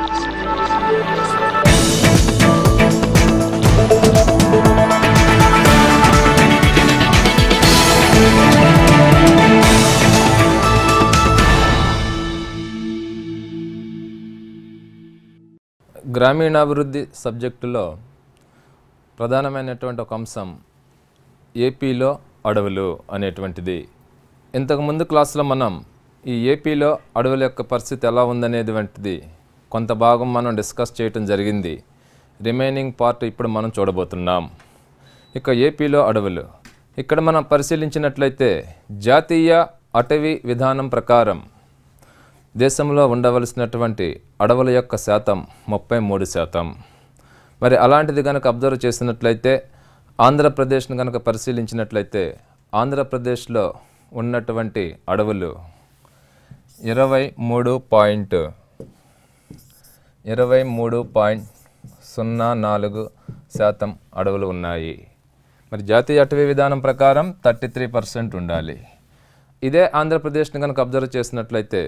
గ్రామీణాభివృద్ధి సబ్జెక్టులో ప్రధానమైనటువంటి ఒక అంశం ఏపీలో అడవులు అనేటువంటిది ఇంతకుముందు క్లాసులో మనం ఈ ఏపీలో అడవుల యొక్క పరిస్థితి ఎలా ఉందనేటువంటిది కొంత భాగం మనం డిస్కస్ చేయటం జరిగింది రిమైనింగ్ పార్ట్ ఇప్పుడు మనం చూడబోతున్నాం ఇక ఏపీలో అడవులు ఇక్కడ మనం పరిశీలించినట్లయితే జాతీయ అటవీ విధానం ప్రకారం దేశంలో ఉండవలసినటువంటి అడవుల యొక్క శాతం ముప్పై మూడు శాతం మరి అలాంటిది కనుక అబ్జర్వ్ చేసినట్లయితే ఆంధ్రప్రదేశ్ను కనుక పరిశీలించినట్లయితే ఆంధ్రప్రదేశ్లో ఉన్నటువంటి అడవులు ఇరవై మూడు పాయింట్ ఇరవై మూడు పాయింట్ సున్నా నాలుగు శాతం అడవులు ఉన్నాయి మరి జాతీయ అటవీ విధానం ప్రకారం థర్టీ త్రీ పర్సెంట్ ఉండాలి ఇదే ఆంధ్రప్రదేశ్ని కనుక అబ్జర్వ్ చేసినట్లయితే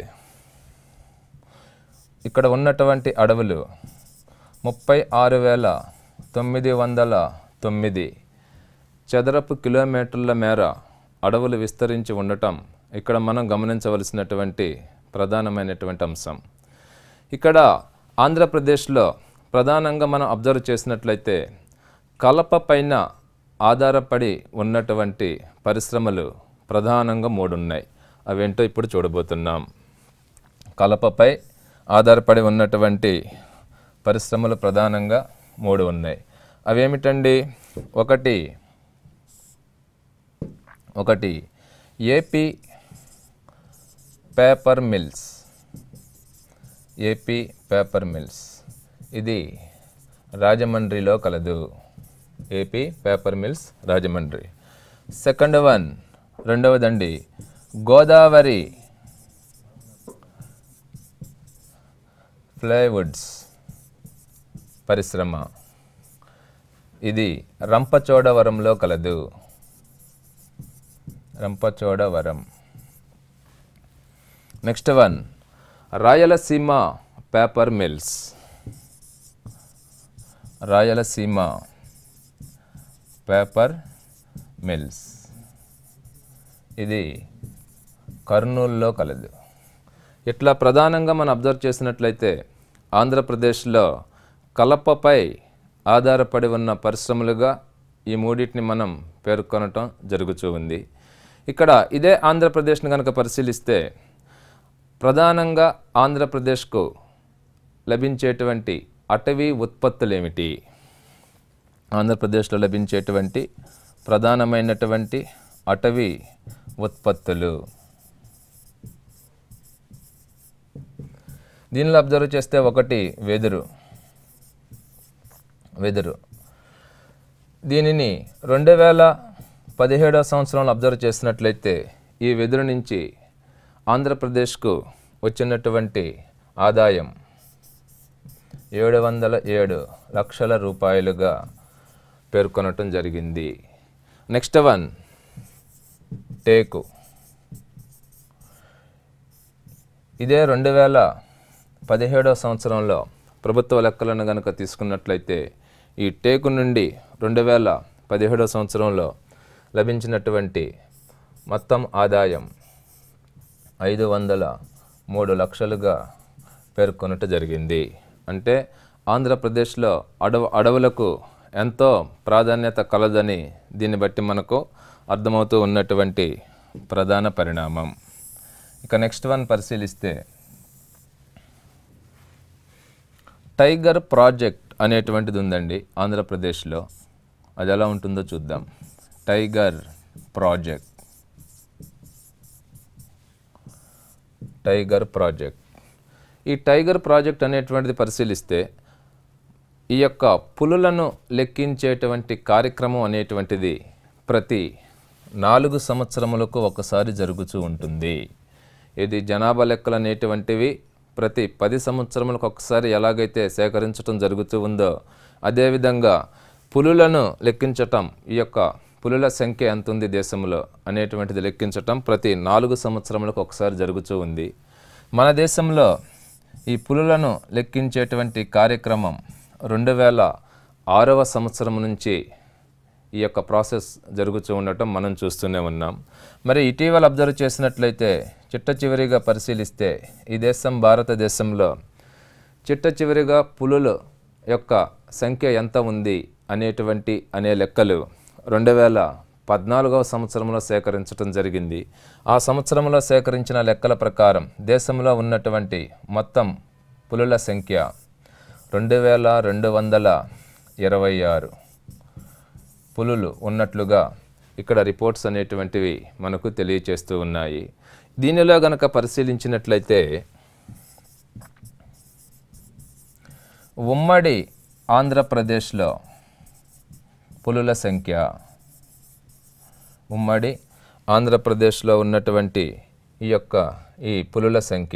ఇక్కడ ఉన్నటువంటి అడవులు ముప్పై ఆరు వేల తొమ్మిది వందల తొమ్మిది చదరపు కిలోమీటర్ల మేర అడవులు విస్తరించి ఉండటం ఇక్కడ మనం గమనించవలసినటువంటి ప్రధానమైనటువంటి అంశం ఇక్కడ ఆంధ్రప్రదేశ్లో ప్రధానంగా మనం అబ్జర్వ్ చేసినట్లయితే కలప పైన ఆధారపడి ఉన్నటువంటి పరిశ్రమలు ప్రధానంగా మూడు ఉన్నాయి అవేంటో ఇప్పుడు చూడబోతున్నాం కలపపై ఆధారపడి ఉన్నటువంటి పరిశ్రమలు ప్రధానంగా మూడు ఉన్నాయి అవేమిటండి ఒకటి ఒకటి AP paper mills AP paper mills ఇది రాజమండ్రిలో కలదు AP paper mills Rajahmundry second one రెండవదండి గోదావరి ప్లైవుడ్స్ పరిశ్రమ ఇది రంపచోడవరంలో కలదు Rampachodavaram next one Rayalaseema paper mills Rayalaseema paper mills ఇది కర్నూలులో కలదు ఇట్లా ప్రధానంగా మనం అబ్జర్వ్ చేసినట్లయితే ఆంధ్రప్రదేశ్లో కలపపై ఆధారపడి ఉన్న పరిశ్రమలుగా ఈ మూడింటిని మనం పేర్కొనటం జరుగుతూ ఉంది ఇక్కడ ఇదే ఆంధ్రప్రదేశ్ని కనుక పరిశీలిస్తే ప్రధానంగా ఆంధ్రప్రదేశ్కు లభించేటువంటి అటవీ ఉత్పత్తులు ఏమిటి ఆంధ్రప్రదేశ్లో లభించేటువంటి ప్రధానమైనటువంటి అటవీ ఉత్పత్తులు దీనిలో అబ్జర్వ్ చేస్తే ఒకటి వెదురు వెదురు దీనిని రెండు వేల పదిహేడవ సంవత్సరంలో అబ్జర్వ్ చేసినట్లయితే ఈ వెదురు నుంచి ఆంధ్రప్రదేశ్కు వచ్చినటువంటి ఆదాయం ఏడు వందల ఏడు లక్షల రూపాయలుగా పేర్కొనటం జరిగింది నెక్స్ట్ వన్ టేకు ఇదే రెండు వేల పదిహేడవ సంవత్సరంలో ప్రభుత్వ లెక్కలను కనుక తీసుకున్నట్లయితే ఈ టేకు నుండి రెండు వేల పదిహేడవ సంవత్సరంలో లభించినటువంటి మొత్తం ఆదాయం ఐదు వందల మూడు లక్షలుగా పేర్కొనట జరిగింది అంటే ఆంధ్రప్రదేశ్లో అడవు అడవులకు ఎంతో ప్రాధాన్యత కలదని దీన్ని బట్టి మనకు అర్థమవుతూ ఉన్నటువంటి ప్రధాన పరిణామం ఇక నెక్స్ట్ వన్ పరిశీలిస్తే టైగర్ ప్రాజెక్ట్ అనేటువంటిది ఉందండి ఆంధ్రప్రదేశ్లో అది ఎలా ఉంటుందో చూద్దాం టైగర్ ప్రాజెక్ట్ టైగర్ ప్రాజెక్ట్ ఈ టైగర్ ప్రాజెక్ట్ అనేటువంటిది పరిశీలిస్తే ఈ యొక్క పులులను లెక్కించేటువంటి కార్యక్రమం అనేటువంటిది ప్రతి నాలుగు సంవత్సరములకు ఒకసారి జరుగుతూ ఉంటుంది ఇది జనాభా లెక్కలు అనేటువంటివి ప్రతి పది సంవత్సరములకు ఒకసారి ఎలాగైతే సేకరించటం జరుగుతూ ఉందో అదేవిధంగా పులులను లెక్కించటం ఈ యొక్క పులుల సంఖ్య ఎంత ఉంది దేశంలో అనేటువంటిది లెక్కించటం ప్రతి నాలుగు సంవత్సరములకు ఒకసారి జరుగుతూ ఉంది మన దేశంలో ఈ పులులను లెక్కించేటువంటి కార్యక్రమం రెండు వేల ఆరవ సంవత్సరం నుంచి ఈ యొక్క ప్రాసెస్ జరుగుతూ ఉండటం మనం చూస్తూనే ఉన్నాం మరి ఇటీవల అబ్జర్వ్ చేసినట్లయితే చిట్ట చివరిగా పరిశీలిస్తే ఈ దేశం భారతదేశంలో చిట్ట చివరిగా పులుల యొక్క సంఖ్య ఎంత ఉంది అనేటువంటి అనే లెక్కలు రెండు వేల పద్నాలుగవ సంవత్సరంలో సేకరించడం జరిగింది ఆ సంవత్సరంలో సేకరించిన లెక్కల ప్రకారం దేశంలో ఉన్నటువంటి మొత్తం పులుల సంఖ్య రెండు వేల రెండు వందల ఇరవై ఆరు పులులు ఉన్నట్లుగా ఇక్కడ రిపోర్ట్స్ అనేటువంటివి మనకు తెలియచేస్తూ ఉన్నాయి దీనిలో గనక పరిశీలించినట్లయితే ఉమ్మడి ఆంధ్రప్రదేశ్లో పులుల సంఖ్య ఉమ్మడి ఆంధ్రప్రదేశ్లో ఉన్నటువంటి ఈ యొక్క ఈ పులుల సంఖ్య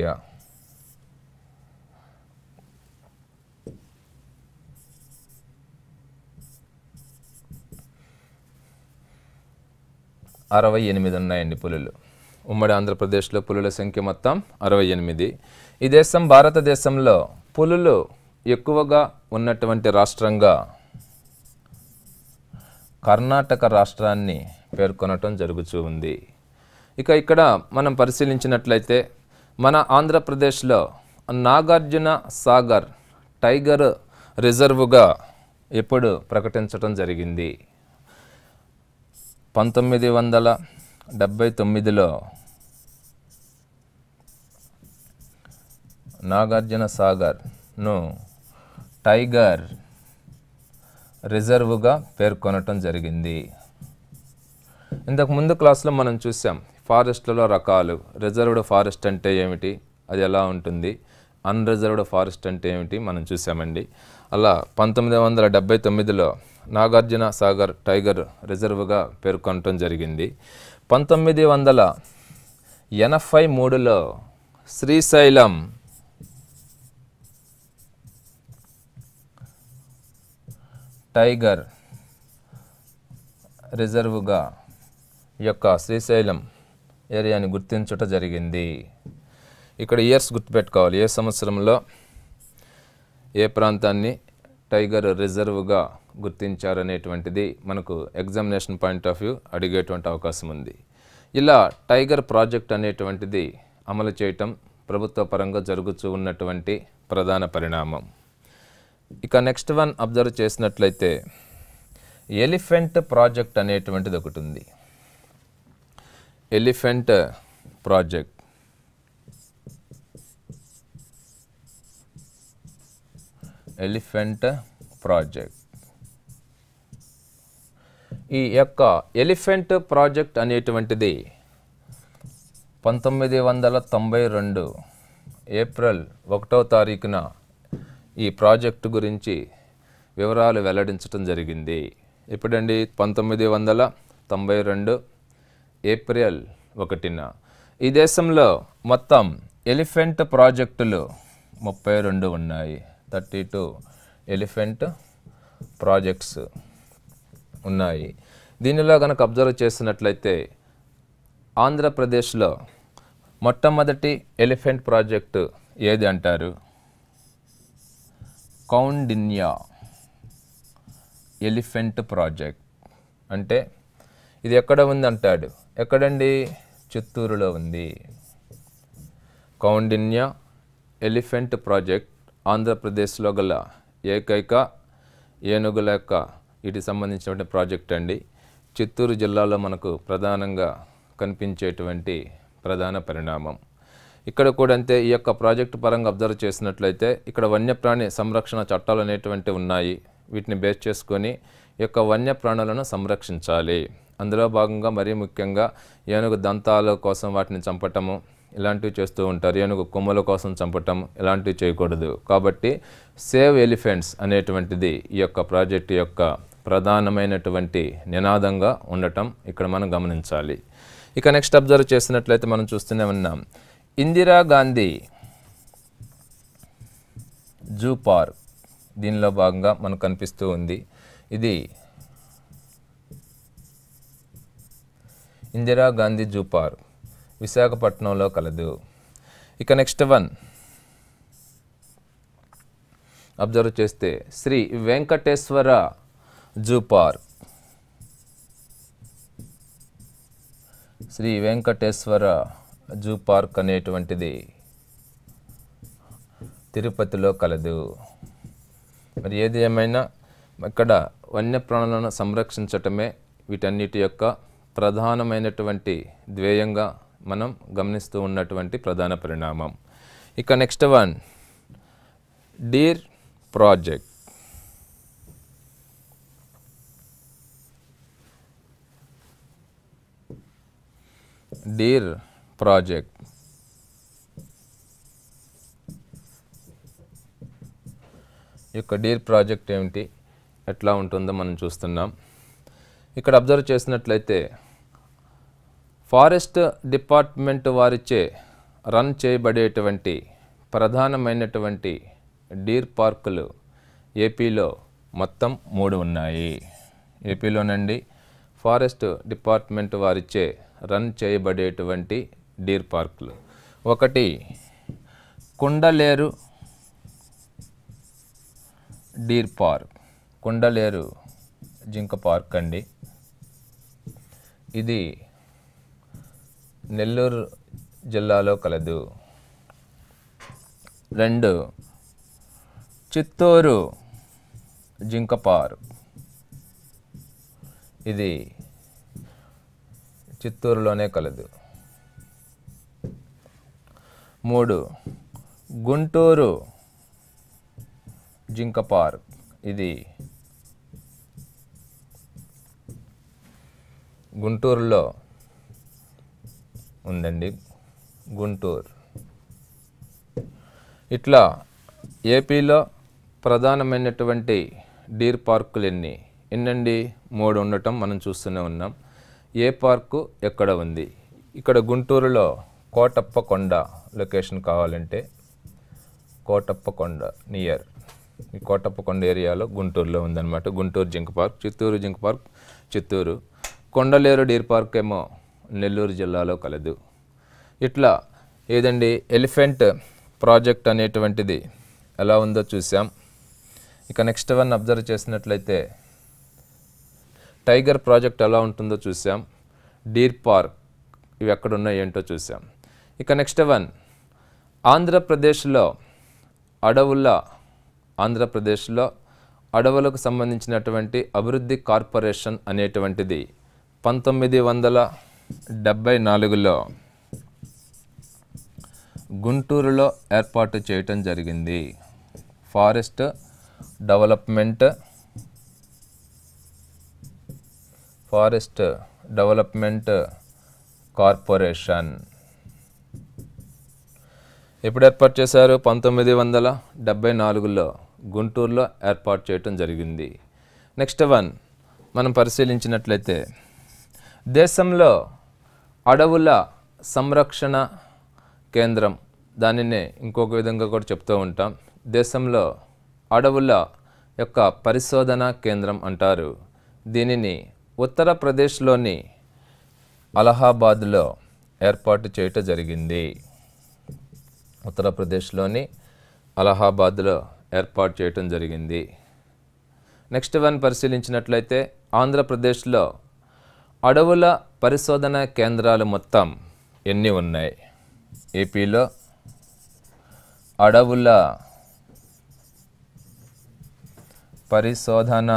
అరవై ఎనిమిది ఉన్నాయండి పులులు ఉమ్మడి ఆంధ్రప్రదేశ్లో పులుల సంఖ్య మొత్తం అరవై ఎనిమిది ఈ దేశం భారతదేశంలో పులులు ఎక్కువగా ఉన్నటువంటి రాష్ట్రంగా కర్ణాటక రాష్ట్రాన్ని పేర్కొనటం జరుగుతూ ఉంది ఇక ఇక్కడ మనం పరిశీలించినట్లయితే మన ఆంధ్రప్రదేశ్లో నాగార్జున సాగర్ టైగర్ రిజర్వుగా ఎప్పుడు ప్రకటించటం జరిగింది పంతొమ్మిది వందల డెబ్భై తొమ్మిదిలో నాగార్జున సాగర్ను టైగర్ రిజర్వుగా పేర్కొనటం జరిగింది ఇంతకు ముందు క్లాస్లో మనం చూసాం ఫారెస్ట్లలో రకాలు రిజర్వ్డ్ ఫారెస్ట్ అంటే ఏమిటి అది ఎలా ఉంటుంది అన్రిజర్వ్డ్ ఫారెస్ట్ అంటే ఏమిటి మనం చూసామండి అలా పంతొమ్మిది వందల డెబ్బై తొమ్మిదిలో నాగార్జున సాగర్ టైగర్ రిజర్వ్గా పేర్కొనటం జరిగింది పంతొమ్మిది వందల ఎనభై మూడులో శ్రీశైలం టైగర్ రిజర్వుగా ఈ యొక్క శ్రీశైలం ఏరియాని గుర్తించుట జరిగింది ఇక్కడ ఇయర్స్ గుర్తుపెట్టుకోవాలి ఏ సంవత్సరంలో ఏ ప్రాంతాన్ని టైగర్ రిజర్వ్గా గుర్తించారనేటువంటిది మనకు ఎగ్జామినేషన్ పాయింట్ ఆఫ్ వ్యూ అడిగేటువంటి అవకాశం ఉంది ఇలా టైగర్ ప్రాజెక్ట్ అనేటువంటిది అమలు చేయటం ప్రభుత్వ పరంగా జరుగుతూ ఉన్నటువంటి ప్రధాన పరిణామం ఇక నెక్స్ట్ వన్ అబ్జర్వ్ చేసినట్లయితే ఎలిఫెంట్ ప్రాజెక్ట్ అనేటువంటిది ఒకటి ఉంది ఎలిఫెంట్ ప్రాజెక్ట్ ఎలిఫెంట్ ప్రాజెక్ట్ ఈ యొక్క ఎలిఫెంట్ ప్రాజెక్ట్ అనేటువంటిది పంతొమ్మిది వందల తొంభై రెండు ఏప్రిల్ ఒకటో తారీఖున ఈ ప్రాజెక్టు గురించి వివరాలు వెల్లడించడం జరిగింది ఎప్పుడండి పంతొమ్మిది వందల తొంభై రెండు ఏప్రిల్ ఒకటిన ఈ దేశంలో మొత్తం ఎలిఫెంట్ ప్రాజెక్టులు ముప్పై రెండు ఉన్నాయి థర్టీ టూ ఎలిఫెంట్ ప్రాజెక్ట్స్ ఉన్నాయి దీనిలో కనుక అబ్జర్వ్ చేసినట్లయితే ఆంధ్రప్రదేశ్లో మొట్టమొదటి ఎలిఫెంట్ ప్రాజెక్టు ఏది అంటారు కౌండిన్యా ఎలిఫెంట్ ప్రాజెక్ట్ అంటే ఇది ఎక్కడ ఉంది అంటాడు ఎక్కడండి చిత్తూరులో ఉంది కౌండిన్య ఎలిఫెంట్ ప్రాజెక్ట్ ఆంధ్రప్రదేశ్లో గల ఏకైక ఏనుగుల యొక్క వీటికి సంబంధించినటువంటి ప్రాజెక్ట్ అండి చిత్తూరు జిల్లాలో మనకు ప్రధానంగా కనిపించేటువంటి ప్రధాన పరిణామం ఇక్కడ కూడా అంతే ఈ యొక్క ప్రాజెక్టు పరంగా అబ్జర్వ్ చేసినట్లయితే ఇక్కడ వన్యప్రాణి సంరక్షణ చట్టాలు అనేటువంటి ఉన్నాయి వీటిని బేస్ చేసుకొని ఈ యొక్క వన్యప్రాణులను సంరక్షించాలి అందులో భాగంగా మరీ ముఖ్యంగా ఏనుగు దంతాల కోసం వాటిని చంపటము ఇలాంటివి చేస్తూ ఉంటారు ఏనుగు కొమ్ముల కోసం చంపటం ఇలాంటివి చేయకూడదు కాబట్టి సేవ్ ఎలిఫెంట్స్ అనేటువంటిది ఈ యొక్క ప్రాజెక్టు యొక్క ప్రధానమైనటువంటి నినాదంగా ఉండటం ఇక్కడ మనం గమనించాలి ఇక నెక్స్ట్ అబ్జర్వ్ చేసినట్లయితే మనం చూస్తూనే ఉన్నాం ఇందిరాగాంధీ జూ పార్క్ దీనిలో భాగంగా మనకు కనిపిస్తూ ఉంది ఇది ఇందిరాగాంధీ జూ పార్క్ విశాఖపట్నంలో కలదు ఇక నెక్స్ట్ వన్ అబ్జర్వ్ చేస్తే Shri Venkateswara zoo park Shri Venkateswara zoo park అనేటువంటిది తిరుపతిలో కలదు మరి ఏది ఏమైనా ఇక్కడ వన్యప్రాణులను సంరక్షించటమే వీటన్నిటి యొక్క ప్రధానమైనటువంటి ధ్యేయంగా మనం గమనిస్తూ ఉన్నటువంటి ప్రధాన పరిణామం ఇక next one deer project deer project ఈ యొక్క డీర్ ప్రాజెక్ట్ ఏమిటి ఎట్లా ఉంటుందో మనం చూస్తున్నాం ఇక్కడ అబ్జర్వ్ చేసినట్లయితే ఫారెస్ట్ డిపార్ట్మెంట్ వారిచే రన్ చేయబడేటువంటి ప్రధానమైనటువంటి డీర్ పార్కులు ఏపీలో మొత్తం మూడు ఉన్నాయి ఏపీలోనండి ఫారెస్ట్ డిపార్ట్మెంట్ వారిచే రన్ చేయబడేటువంటి డీర్ పార్కులు ఒకటి కుండలేరు డీర్ పార్క్ కుండలేరు జింక పార్క్ అండి ఇది నెల్లూరు జిల్లాలో కలదు రెండు చిత్తూరు జింక పార్క్ ఇది చిత్తూరులోనే కలదు మూడు గుంటూరు జింక పార్క్ ఇది గుంటూరులో ఉందండి గుంటూరు ఇట్లా ఏపీలో ప్రధానమైనటువంటి డీర్ పార్కులు ఎన్ని ఎన్నండి మూడు ఉండటం మనం చూస్తూనే ఉన్నాం ఏ పార్కు ఎక్కడ ఉంది ఇక్కడ గుంటూరులో కోటప్ప కొండ లొకేషన్ కావాలంటే కోటప్ప కొండ నియర్ ఈ కోటప్ప కొండ ఏరియాలో గుంటూరులో ఉందన్నమాట గుంటూరు జింక పార్క్ చిత్తూరు జింక park Chittoor Kondaleru deer park ఏమో నెల్లూరు జిల్లాలో కలదు ఇట్లా ఏదండి ఎలిఫెంట్ ప్రాజెక్ట్ అనేటువంటిది ఎలా ఉందో చూసాం ఇక నెక్స్ట్ వన్ అబ్జర్వ్ చేసినట్లయితే టైగర్ ప్రాజెక్ట్ ఎలా ఉంటుందో చూసాం డీర్ పార్క్ ఇవి ఎక్కడున్నాయి ఏంటో చూసాం ఇక నెక్స్ట్ వన్ ఆంధ్రప్రదేశ్లో అడవుల ఆంధ్రప్రదేశ్లో అడవులకు సంబంధించినటువంటి అభివృద్ధి కార్పొరేషన్ అనేటువంటిది పంతొమ్మిది వందల డెబ్భై నాలుగులో గుంటూరులో ఏర్పాటు చేయటం జరిగింది forest development forest development corporation ఎప్పుడు ఏర్పాటు చేశారు పంతొమ్మిది వందల డెబ్బై నాలుగులో గుంటూరులో ఏర్పాటు చేయటం జరిగింది నెక్స్ట్ వన్ మనం పరిశీలించినట్లయితే దేశంలో అడవుల సంరక్షణ కేంద్రం దానినే ఇంకొక విధంగా కూడా చెప్తూ ఉంటాం దేశంలో అడవుల యొక్క పరిశోధన కేంద్రం అంటారు దీనిని ఉత్తరప్రదేశ్లోని అలహాబాద్లో ఏర్పాటు చేయటం జరిగింది ఉత్తరప్రదేశ్లోని అలహాబాద్లో ఏర్పాటు చేయటం జరిగింది నెక్స్ట్ వన్ పరిశీలించినట్లయితే ఆంధ్రప్రదేశ్లో అడవుల పరిశోధన కేంద్రాలు మొత్తం ఎన్ని ఉన్నాయి ఏపీలో అడవుల పరిశోధన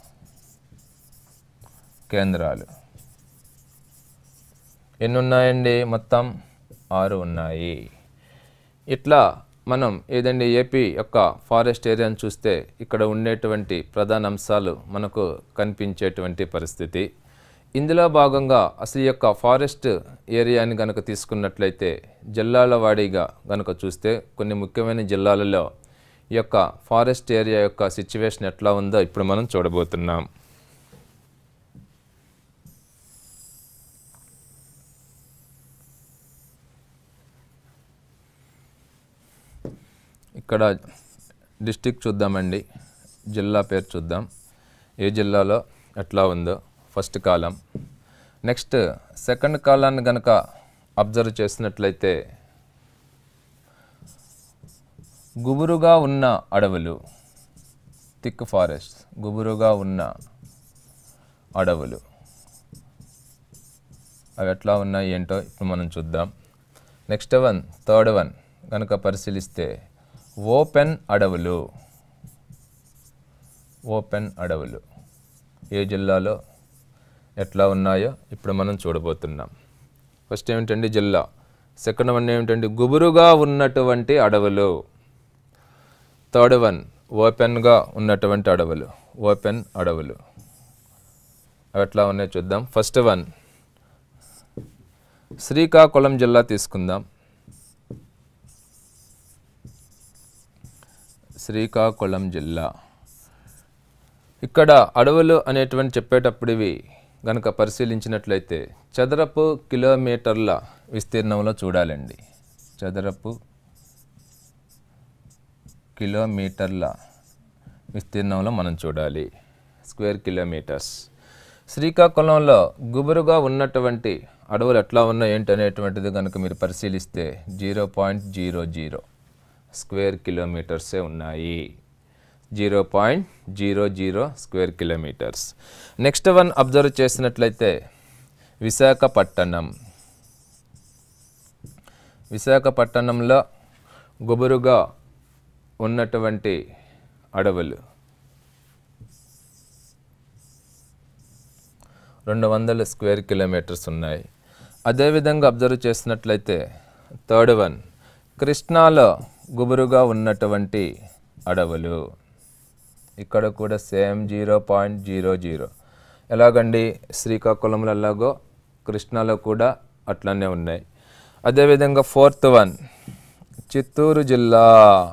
కేంద్రాలు ఎన్ని ఉన్నాయండి మొత్తం ఆరు ఉన్నాయి ఇట్లా మనం ఏదండి ఏపీ యొక్క ఫారెస్ట్ ఏరియాను చూస్తే ఇక్కడ ఉండేటువంటి ప్రధాన అంశాలు మనకు కనిపించేటువంటి పరిస్థితి ఇందులో భాగంగా అసలు ఈ యొక్క ఫారెస్ట్ ఏరియాని కనుక తీసుకున్నట్లయితే జిల్లాల వారీగా కనుక చూస్తే కొన్ని ముఖ్యమైన జిల్లాలలో ఈ యొక్క ఫారెస్ట్ ఏరియా యొక్క సిచ్యువేషన్ ఎట్లా ఉందో ఇప్పుడు మనం చూడబోతున్నాం ఇక్కడ డిస్టిక్ చూద్దామండి జిల్లా పేరు చూద్దాం ఏ జిల్లాలో ఎట్లా ఉందో ఫస్ట్ కాలం నెక్స్ట్ సెకండ్ కాలాన్ని కనుక అబ్జర్వ్ చేసినట్లయితే గుబురుగా ఉన్న అడవులు థిక్ ఫారెస్ట్ గుబురుగా ఉన్న అడవులు అవి ఎట్లా ఉన్నాయి ఏంటో ఇప్పుడు మనం చూద్దాం నెక్స్ట్ వన్ థర్డ్ వన్ కనుక పరిశీలిస్తే ఓపెన్ అడవులు ఓపెన్ అడవులు ఏ జిల్లాలో ఎట్లా ఉన్నాయో ఇప్పుడు మనం చూడబోతున్నాం ఫస్ట్ ఏమిటండి జిల్లా సెకండ్ వన్ ఏమిటండి గుబురుగా ఉన్నటువంటి అడవులు థర్డ్ వన్ ఓపెన్గా ఉన్నటువంటి అడవులు ఓపెన్ అడవులు అవి ఎట్లా ఉన్నాయో చూద్దాం ఫస్ట్ వన్ శ్రీకాకుళం జిల్లా తీసుకుందాం శ్రీకాకుళం జిల్లా ఇక్కడ అడవులు అనేటువంటి చెప్పేటప్పుడు ఇవి గనక పరిశీలించినట్లయితే చదరపు కిలోమీటర్ల విస్తీర్ణంలో చూడాలండి చదరపు కిలోమీటర్ల విస్తీర్ణంలో మనం చూడాలి స్క్వేర్ కిలోమీటర్స్ శ్రీకాకుళంలో గుబురుగా ఉన్నటువంటి అడవులు ఎట్లా ఉన్నాయి ఏంటి అనేటువంటిది కనుక మీరు పరిశీలిస్తే zero point zero zero square కిలోమీటర్సే ఉన్నాయి zero point zero zero square kilometres next one observe చేసినట్లయితే విశాఖపట్టణం విశాఖపట్టణంలో గుబురుగా ఉన్నటువంటి అడవులు రెండు వందల స్క్వేర్ కిలోమీటర్స్ ఉన్నాయి అదేవిధంగా అబ్జర్వ్ చేసినట్లయితే థర్డ్ వన్ కృష్ణాలో గుబురుగా ఉన్నటువంటి అడవులు ఇక్కడ కూడా same zero point zero zero ఎలాగండి శ్రీకాకుళంలో ఎలాగో కృష్ణాలో కూడా అట్లనే ఉన్నాయి అదేవిధంగా ఫోర్త్ వన్ చిత్తూరు జిల్లా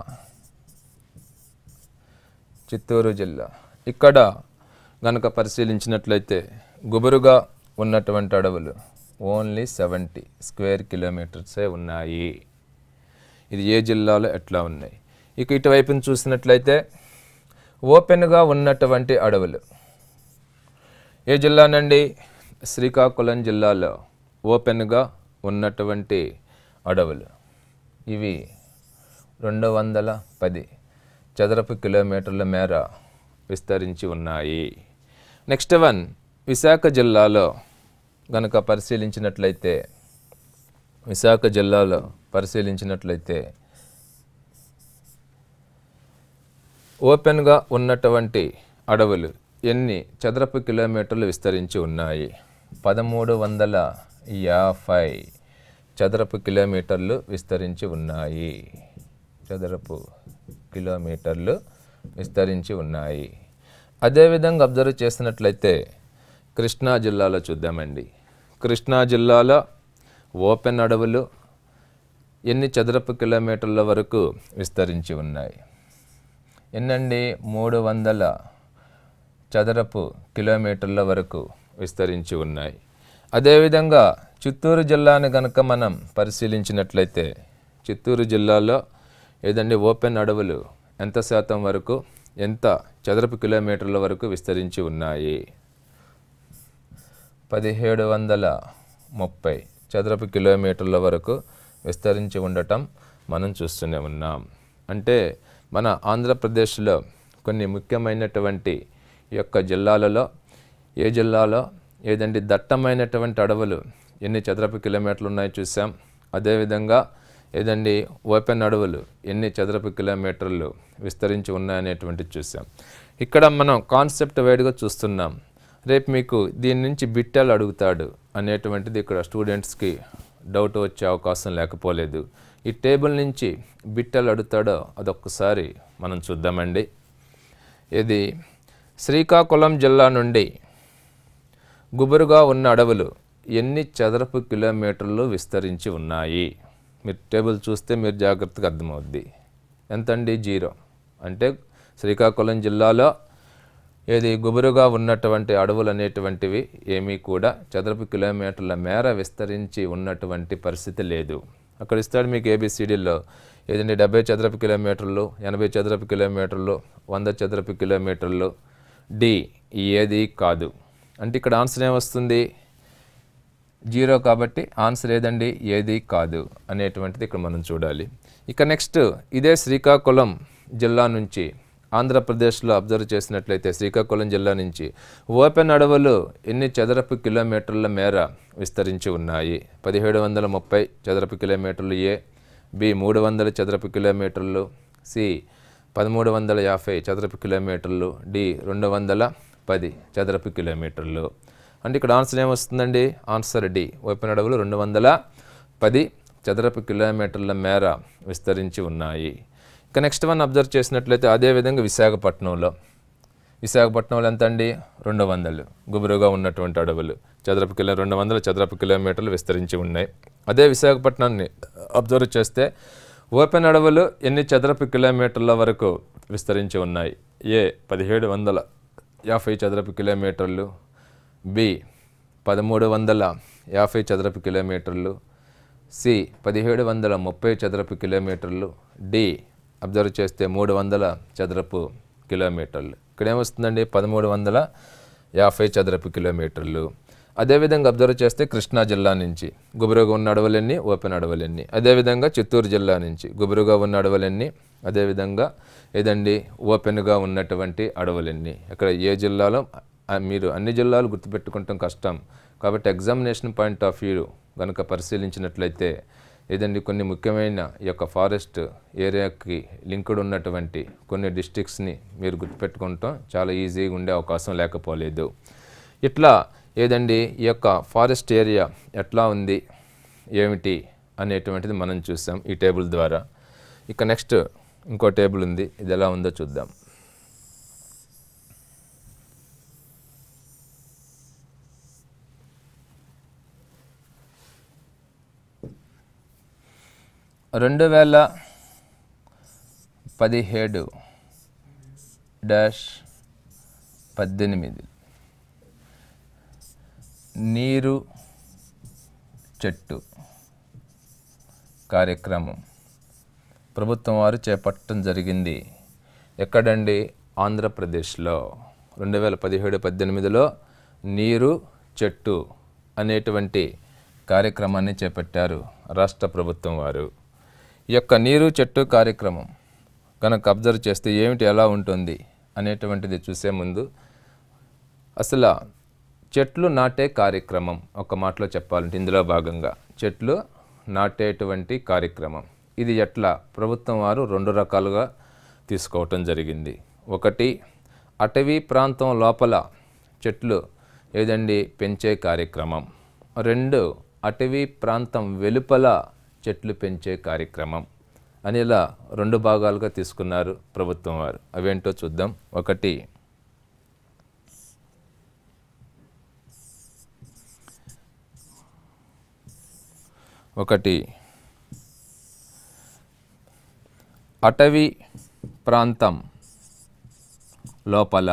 చిత్తూరు జిల్లా ఇక్కడ గనక పరిశీలించినట్లయితే గుబురుగా ఉన్నటువంటి అడవులు ఓన్లీ సెవెంటీ స్క్వేర్ కిలోమీటర్సే ఉన్నాయి ఇది ఏ జిల్లాలో ఎట్లా ఉన్నాయి ఇక ఇటువైపున చూసినట్లయితే ఓపెన్గా ఉన్నటువంటి అడవులు ఏ జిల్లానండి శ్రీకాకుళం జిల్లాలో ఓపెన్గా ఉన్నటువంటి అడవులు ఇవి రెండు వందల పది చదరపు కిలోమీటర్ల మేర విస్తరించి ఉన్నాయి నెక్స్ట్ వన్ విశాఖ జిల్లాలో గనక పరిశీలించినట్లయితే విశాఖ జిల్లాలో పరిశీలించినట్లయితే ఓపెన్గా ఉన్నటువంటి అడవులు ఎన్ని చదరపు కిలోమీటర్లు విస్తరించి ఉన్నాయి పదమూడు వందల యాభై చదరపు కిలోమీటర్లు విస్తరించి ఉన్నాయి చదరపు కిలోమీటర్లు విస్తరించి ఉన్నాయి అదేవిధంగా అబ్జర్వ్ చేసినట్లయితే కృష్ణా జిల్లాలో చూద్దామండి కృష్ణా జిల్లాలో ఓపెన్ అడవులు ఎన్ని చదరపు కిలోమీటర్ల వరకు విస్తరించి ఉన్నాయి ఎన్నండి మూడు వందల చదరపు కిలోమీటర్ల వరకు విస్తరించి ఉన్నాయి అదేవిధంగా చిత్తూరు జిల్లాని కనుక మనం పరిశీలించినట్లయితే చిత్తూరు జిల్లాలో ఏదండి ఓపెన్ అడవులు ఎంత శాతం వరకు ఎంత చదరపు కిలోమీటర్ల వరకు విస్తరించి ఉన్నాయి పదిహేడు వందల ముప్పై చదరపు కిలోమీటర్ల వరకు విస్తరించి ఉండటం మనం చూస్తూనే ఉన్నాం అంటే మన ఆంధ్రప్రదేశ్లో కొన్ని ముఖ్యమైనటువంటి ఈ యొక్క జిల్లాలలో ఏ జిల్లాలో ఏదండి దట్టమైనటువంటి అడవులు ఎన్ని చదరపు కిలోమీటర్లు ఉన్నాయో చూసాం అదేవిధంగా ఏదండి ఓపెన్ అడవులు ఎన్ని చదరపు కిలోమీటర్లు విస్తరించి ఉన్నాయనేటువంటిది చూసాం ఇక్కడ మనం కాన్సెప్ట్ వైడ్గా చూస్తున్నాం రేపు మీకు దీని నుంచి బిట్టలు అడుగుతాడు అనేటువంటిది ఇక్కడ స్టూడెంట్స్కి డౌట్ వచ్చే అవకాశం లేకపోలేదు ఈ టేబుల్ నుంచి బిట్టలు అడుగుతాడో అదొక్కసారి మనం చూద్దామండి ఇది శ్రీకాకుళం జిల్లా నుండి గుబురుగా ఉన్న అడవులు ఎన్ని చదరపు కిలోమీటర్లు విస్తరించి ఉన్నాయి మీరు టేబుల్ చూస్తే మీరు జాగ్రత్తగా అర్థమవుద్ది ఎంతండి జీరో అంటే శ్రీకాకుళం జిల్లాలో ఏది గుబురుగా ఉన్నటువంటి అడవులు అనేటువంటివి ఏమీ కూడా చదరపు కిలోమీటర్ల మేర విస్తరించి ఉన్నటువంటి పరిస్థితి లేదు అక్కడ ఇస్తాడు మీకు ఏబిసిడిలో ఏదండి డెబ్బై చదరపు కిలోమీటర్లు ఎనభై చదరపు కిలోమీటర్లు వంద చదరపు కిలోమీటర్లు డి ఏది కాదు అంటే ఇక్కడ ఆన్సర్ ఏమొస్తుంది జీరో కాబట్టి ఆన్సర్ ఏదండి ఏది కాదు అనేటువంటిది ఇక్కడ మనం చూడాలి ఇక నెక్స్ట్ ఇదే శ్రీకాకుళం జిల్లా నుంచి ఆంధ్రప్రదేశ్లో అబ్జర్వ్ చేసినట్లయితే శ్రీకాకుళం జిల్లా నుంచి ఓపెన్ అడవులు ఎన్ని చదరపు కిలోమీటర్ల మేర విస్తరించి ఉన్నాయి పదిహేడు వందల ముప్పై చదరపు కిలోమీటర్లు ఏ బి మూడు వందల చదరపు కిలోమీటర్లు సి పదమూడు వందల యాభై చదరపు కిలోమీటర్లు డి రెండు వందల పది చదరపు కిలోమీటర్లు అంటే ఇక్కడ ఆన్సర్ ఏమొస్తుందండి ఆన్సర్ డి ఓపెన్ అడవులు రెండు వందల పది చదరపు కిలోమీటర్ల మేర విస్తరించి ఉన్నాయి ఇక నెక్స్ట్ వన్ అబ్జర్వ్ చేసినట్లయితే అదేవిధంగా విశాఖపట్నంలో విశాఖపట్నంలో ఎంత అండి రెండు వందలు గుబురుగా ఉన్నటువంటి అడవులు చదరపు కిలో రెండు వందల చదరపు కిలోమీటర్లు విస్తరించి ఉన్నాయి అదే విశాఖపట్నాన్ని అబ్జర్వ్ చేస్తే ఓపెన్ అడవులు ఎన్ని చదరపు కిలోమీటర్ల వరకు విస్తరించి ఉన్నాయి ఏ పదిహేడు వందల యాభై చదరపు కిలోమీటర్లు బి పదమూడు వందల యాభై చదరపు కిలోమీటర్లు సి పదిహేడు వందల ముప్పై చదరపు కిలోమీటర్లు డి అబ్జర్వ్ చేస్తే మూడు వందల చదరపు కిలోమీటర్లు ఇక్కడ ఏమొస్తుందండి పదమూడు వందల యాభై చదరపు కిలోమీటర్లు అదేవిధంగా అబ్జర్వ్ చేస్తే కృష్ణా జిల్లా నుంచి గుబురుగా ఉన్న అడవులన్నీ ఓపెన్ అడవులన్నీ అదేవిధంగా చిత్తూరు జిల్లా నుంచి గుబురుగా ఉన్న అడవులన్నీ అదేవిధంగా ఏదండి ఓపెన్గా ఉన్నటువంటి అడవులన్నీ ఇక్కడ ఏ జిల్లాలో ఆ, మీరు అన్ని జిల్లాలు గుర్తుపెట్టుకుంటాం కష్టం కాబట్టి ఎగ్జామినేషన్ పాయింట్ ఆఫ్ వ్యూ కనుక పరిశీలించినట్లయితే ఏదండి కొన్ని ముఖ్యమైన ఈ యొక్క ఫారెస్ట్ ఏరియాకి లింక్డ్ ఉన్నటువంటి కొన్ని డిస్ట్రిక్ట్స్ని మీరు గుర్తుపెట్టుకుంటాం చాలా ఈజీగా ఉండే అవకాశం లేకపోలేదు ఇట్లా ఏదండి ఈ యొక్క ఫారెస్ట్ ఏరియా ఎట్లా ఉంది ఏమిటి అనేటువంటిది మనం చూసాం ఈ టేబుల్ ద్వారా ఇక నెక్స్ట్ ఇంకో టేబుల్ ఉంది ఇది ఎలా ఉందో చూద్దాం రెండు వేల పదిహేడు డాష్ పద్దెనిమిది నీరు చెట్టు కార్యక్రమం ప్రభుత్వం వారు చేపట్టడం జరిగింది ఎక్కడండి ఆంధ్రప్రదేశ్లో రెండు వేల పదిహేడు పద్దెనిమిదిలో నీరు చెట్టు అనేటువంటి కార్యక్రమాన్ని చేపట్టారు రాష్ట్ర ప్రభుత్వం వారు ఈ యొక్క నీరు చెట్టు కార్యక్రమం కనుక అబ్జర్వ్ చేస్తే ఏమిటి ఎలా ఉంటుంది అనేటువంటిది చూసే ముందు అసలు చెట్లు నాటే కార్యక్రమం ఒక మాటలో చెప్పాలంటే ఇందులో భాగంగా చెట్లు నాటేటువంటి కార్యక్రమం ఇది ఎట్లా ప్రభుత్వం వారు రెండు రకాలుగా తీసుకోవటం జరిగింది ఒకటి అటవీ ప్రాంతం లోపల చెట్లు ఏదండి పెంచే కార్యక్రమం రెండు అటవీ ప్రాంతం వెలుపల చెట్లు పెంచే కార్యక్రమం అని ఇలా రెండు భాగాలుగా తీసుకున్నారు ప్రభుత్వం వారు అవేంటో చూద్దాం ఒకటి ఒకటి అటవీ ప్రాంతం లోపల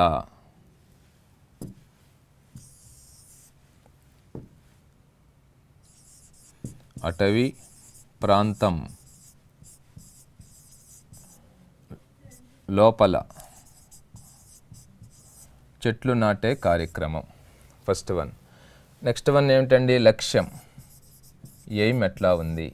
అటవీ ప్రాంతం లోపల చెట్లు నాటే కార్యక్రమం ఫస్ట్ వన్ నెక్స్ట్ వన్ ఏమిటండి లక్ష్యం ఎయిమ్ ఎట్లా ఉంది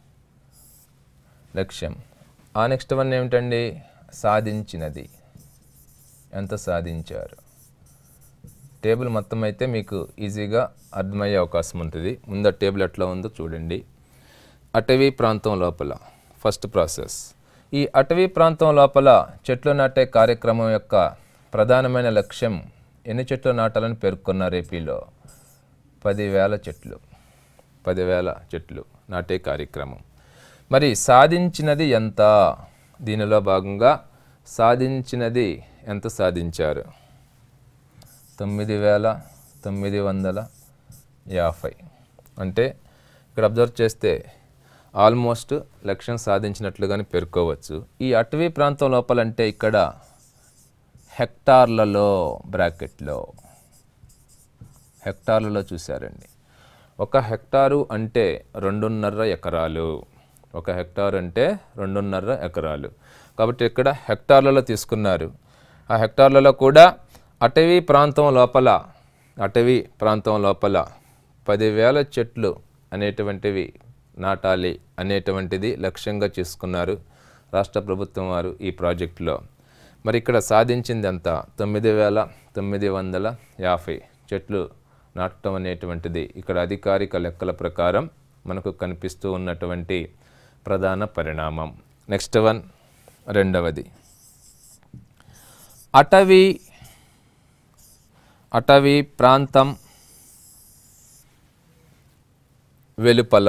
లక్ష్యం ఆ నెక్స్ట్ వన్ ఏమిటండి సాధించినది ఎంత సాధించారు టేబుల్ మొత్తం అయితే మీకు ఈజీగా అర్థమయ్యే అవకాశం ఉంటుంది ముందు ఆ టేబుల్ ఎట్లా ఉందో చూడండి అటవీ ప్రాంతం లోపల ఫస్ట్ ప్రాసెస్ ఈ అటవీ ప్రాంతం లోపల చెట్లు నాటే కార్యక్రమం యొక్క ప్రధానమైన లక్ష్యం ఎన్ని చెట్లు నాటాలని పేర్కొన్నారు ఏపీలో పదివేల చెట్లు పదివేల చెట్లు నాటే కార్యక్రమం మరి సాధించినది ఎంత దీనిలో భాగంగా సాధించినది ఎంత సాధించారు తొమ్మిది వేల తొమ్మిది వందల యాభై అంటే ఇక్కడ అబ్జర్వ్ చేస్తే ఆల్మోస్ట్ లక్ష్యం సాధించినట్లుగానే పేర్కోవచ్చు ఈ అటవీ ప్రాంతం లోపలంటే ఇక్కడ హెక్టార్లలో బ్రాకెట్లో హెక్టార్లలో చూశారండి ఒక హెక్టారు అంటే రెండున్నర ఎకరాలు ఒక హెక్టార్ అంటే రెండున్నర ఎకరాలు కాబట్టి ఇక్కడ హెక్టార్లలో తీసుకున్నారు ఆ హెక్టార్లలో కూడా అటవీ ప్రాంతం లోపల అటవీ ప్రాంతం లోపల పదివేల చెట్లు అనేటువంటివి నాటాలి అనేటువంటిది లక్ష్యంగా చేసుకున్నారు రాష్ట్ర ప్రభుత్వం వారు ఈ ప్రాజెక్టులో మరి ఇక్కడ సాధించింది ఎంత తొమ్మిది వేల తొమ్మిది వందల యాభై చెట్లు నాటడం అనేటువంటిది ఇక్కడ అధికారిక లెక్కల ప్రకారం మనకు కనిపిస్తూ ఉన్నటువంటి ప్రధాన పరిణామం నెక్స్ట్ వన్ రెండవది అటవీ అటవీ ప్రాంతం వెలుపల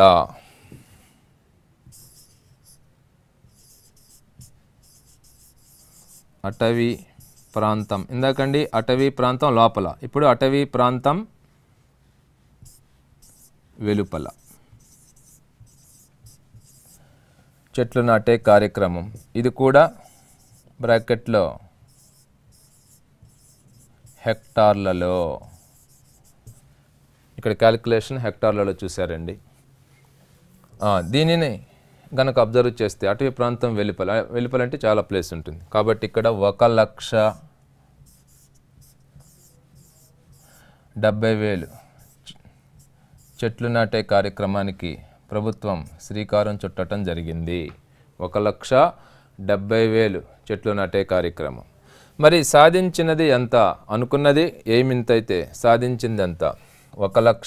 అటవీ ప్రాంతం ఇందాకండి అటవీ ప్రాంతం లోపల ఇప్పుడు అటవీ ప్రాంతం వెలుపల చెట్లు నాటే కార్యక్రమం ఇది కూడా బ్రాకెట్లో హెక్టార్లలో ఇక్కడ క్యాలిక్యులేషన్ హెక్టార్లలో చూశారండి ఆ, దీనిని గనక అబ్జర్వ్ చేస్తే అటవీ ప్రాంతం వెలుపల వెలుపల అంటే చాలా ప్లేస్ ఉంటుంది కాబట్టి ఇక్కడ ఒక లక్ష డెబ్బై వేలు చె- చెట్లు నాటే కార్యక్రమానికి ప్రభుత్వం శ్రీకారం చుట్టడం జరిగింది ఒక లక్ష డెబ్బై వేలు చెట్లు నాటే కార్యక్రమం మరి సాధించినది ఎంత అనుకున్నది ఏమింతైతే సాధించింది ఎంత ఒక లక్ష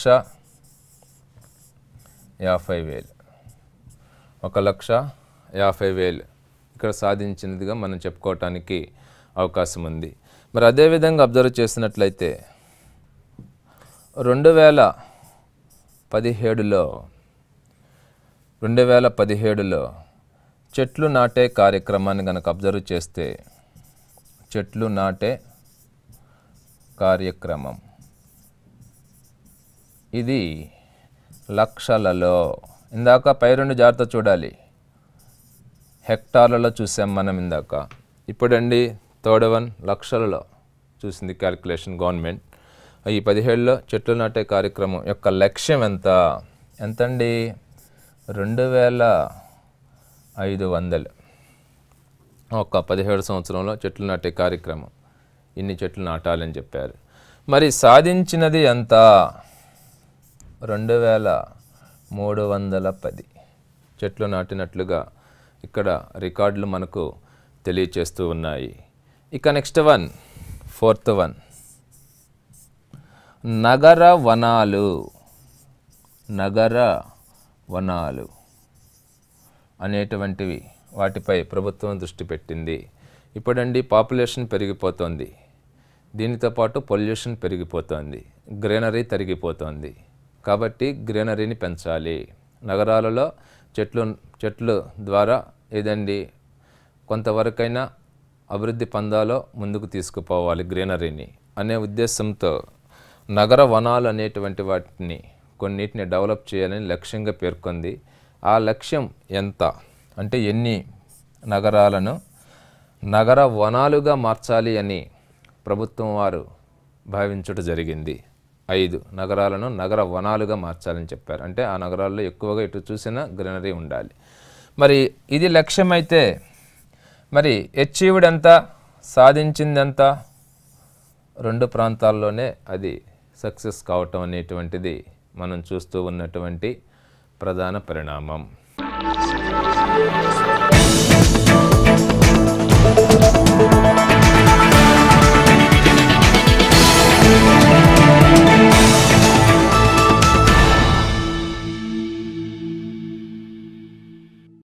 యాభై వేలు ఒక లక్ష యాభై వేలు ఇక్కడ సాధించినదిగా మనం చెప్పుకోవటానికి అవకాశం ఉంది మరి అదేవిధంగా అబ్జర్వ్ చేసినట్లయితే రెండు వేల పదిహేడులో రెండు వేల పదిహేడులో చెట్లు నాటే కార్యక్రమాన్ని కనుక అబ్జర్వ్ చేస్తే చెట్లు నాటే కార్యక్రమం ఇది లక్షలలో ఇందాక పై రెండు జాగ్రత్త చూడాలి హెక్టార్లలో చూసాం మనం ఇందాక ఇప్పుడండి థర్డ్ వన్ లక్షలలో చూసింది క్యాలిక్యులేషన్ గవర్నమెంట్ ఈ పదిహేడులో చెట్లు నాటే కార్యక్రమం యొక్క లక్ష్యం ఎంత ఎంతండి రెండు వేల ఐదు వందలు ఒక పదిహేడు సంవత్సరంలో చెట్లు నాటే కార్యక్రమం ఇన్ని చెట్లు నాటాలని చెప్పారు మరి సాధించినది ఎంత రెండు వేల మూడు వందల పది చెట్లు నాటినట్లుగా ఇక్కడ రికార్డులు మనకు తెలియచేస్తూ ఉన్నాయి ఇక నెక్స్ట్ వన్ ఫోర్త్ వన్ నగర వనాలు నగర వనాలు అనేటువంటివి వాటిపై ప్రభుత్వం దృష్టి పెట్టింది ఇప్పుడండి పాపులేషన్ పెరిగిపోతోంది దీనితో పాటు పొల్యూషన్ పెరిగిపోతోంది గ్రీనరీ తరిగిపోతోంది కాబట్టి గ్రీనరీని పెంచాలి నగరాలలో చెట్లు చెట్లు ద్వారా ఏదండి కొంతవరకైనా అభివృద్ధి పొందాలో ముందుకు తీసుకుపోవాలి గ్రీనరీని అనే ఉద్దేశంతో నగర వనాలు అనేటువంటి వాటిని కొన్నిటిని డెవలప్ చేయాలని లక్ష్యంగా పేర్కొంది ఆ లక్ష్యం ఎంత అంటే ఎన్ని నగరాలను నగర వనాలుగా మార్చాలి అని ప్రభుత్వం వారు భావించుట జరిగింది ఐదు నగరాలను నగర వనాలుగా మార్చాలని చెప్పారు అంటే ఆ నగరాల్లో ఎక్కువగా ఇటు చూసినా గ్రీనరీ ఉండాలి మరి ఇది లక్ష్యం అయితే మరి అచీవ్డ్ ఎంత సాధించింది ఎంత రెండు ప్రాంతాల్లోనే అది సక్సెస్ కావటం అనేటువంటిది మనం చూస్తూ ఉన్నటువంటి ప్రధాన పరిణామం